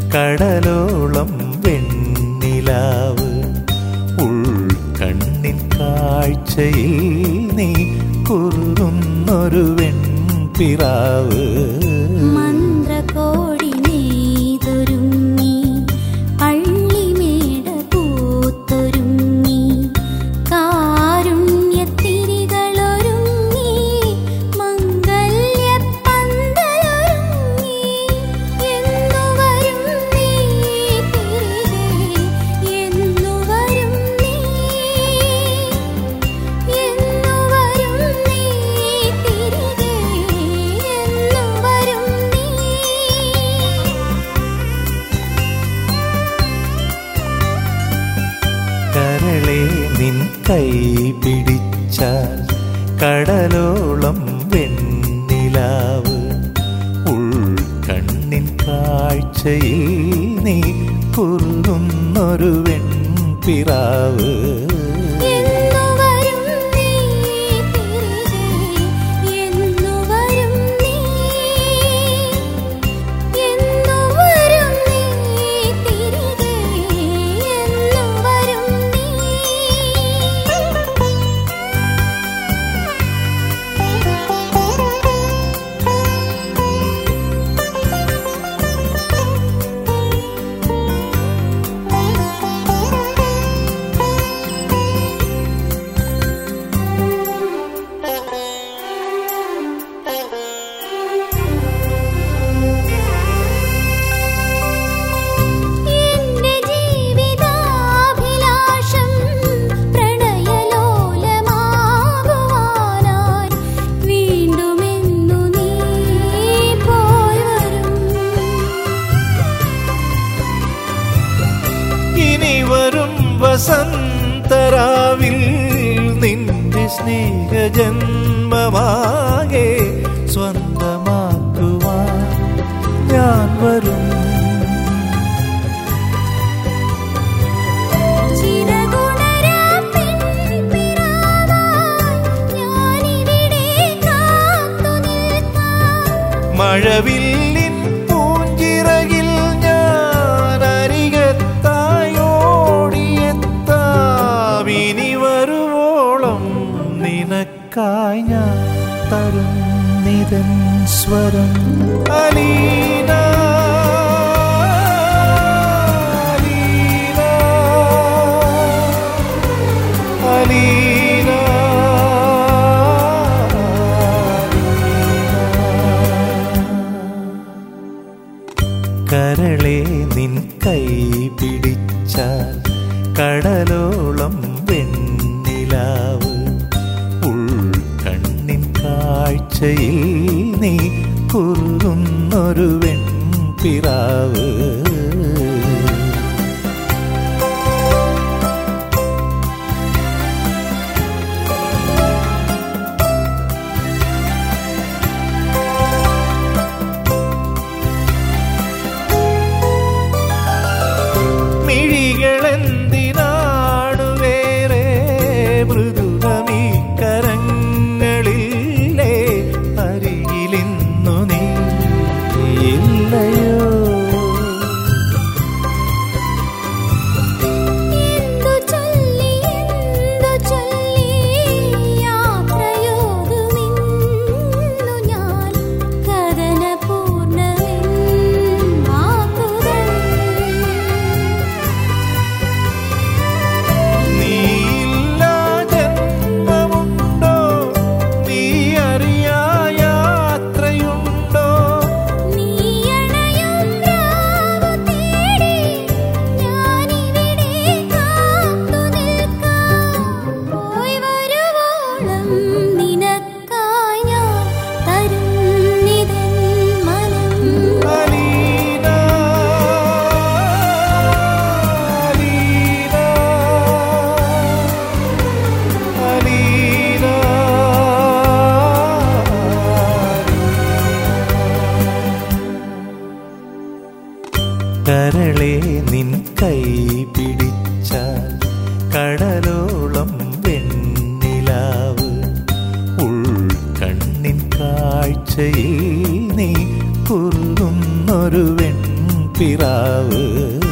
കടലോളം വെണ്ണിലാവ് ഉൾക്കണ്ണിൻ കാഴ്ചയിൽ നീ കുറുന്നൊരു വെൺപിറാവ് മന്ത്രകോടി നെയ്തൊരുങ്ങി പള്ളിമേട പൂത്തൊരുങ്ങി കാരുണ്യത്തിരികളൊരുങ്ങി മംഗല്യപ്പന്തലൊരുങ്ങി എന്നു വരും നീ തിരികെ എന്നു വരും നീ എന്നു വരും നീ തിരികെ എന്നു വരും നീ കരളെ നിൻ കൈ പിടിച്ചാൽ കടലോളം വെണ്ണിലാവ് ഉൾക്കണ്ണിൻ കാഴ്ചയിൽ നീ കുറുന്നൊരു വെൺപിറാവ് എന്നു വരും നീ തിരികെ എന്നു വരും നീ എന്നു വരും നീ തിരികെ എന്നു വരും എന്റെ ജീവിതാഭിലാഷം പ്രണയലോലമാകുവാനായി വീണ്ടുമെന്നു നീ പോയി വരും ഇനി വരും വസന്തരാവിൽ നിന്റെ സ്നേഹജന്മമാകെ സ്വന്തമാക്കുവാൻ ഞാൻ വരും ചിരഗുണരാ പെൺപിറാവായി ഞാനിവിടെ കാത്തു നിൽക്കാം മഴവില്ലിൻ പൂഞ്ചിറകിൽ ഞാൻ അരികത്തായി ഓടിയെത്താം ഇനി വരുവോളം നിനക്കായി ഞാൻ തരും നിതൻ സ്വരം അലീന അലീന അലീന കരളെ നിൻ കൈ പിടിച്ചാൽ കടലോളം വെണ്ണിലാവ് ഉൾക്കണ്ണിൻ കാഴ്ചയിൽ നീ കുറുന്നൊരു വെൺപിറാവ് മിഴികളെന്തിനാണു വേറെ മൃദുലമീ കരങ്ങളില്ലേ അരികിലിന്നു നീ ഇല്ലയോ എന്തു ചൊല്ലി എന്തു ചൊല്ലി യാത്രയോടുമിന്നു ഞാൻ കഥനപൂർണ്ണമെൻ വാക്കുകൾ നീയില്ലാ ജന്മമുണ്ടോ നീ അറിയാ യാത്രയുണ്ടോ നീയണയും രാവു തേടി ഞാനിവിടെ കാത്തു നിൽക്കാം പോയി വരുവോളം നിനക്കായി ഞാൻ തരും നിതൻ മനം അലീന അലീന അലീന കരളെ നിൻ കൈ പിടിച്ചാൽ കടലോളം വെണ്ണിലാവ് ഉൾക്കണ്ണിൻ കാഴ്ചയിൽ നീ കുറുന്നൊരു വെൺപിറാവ് പിറാവ്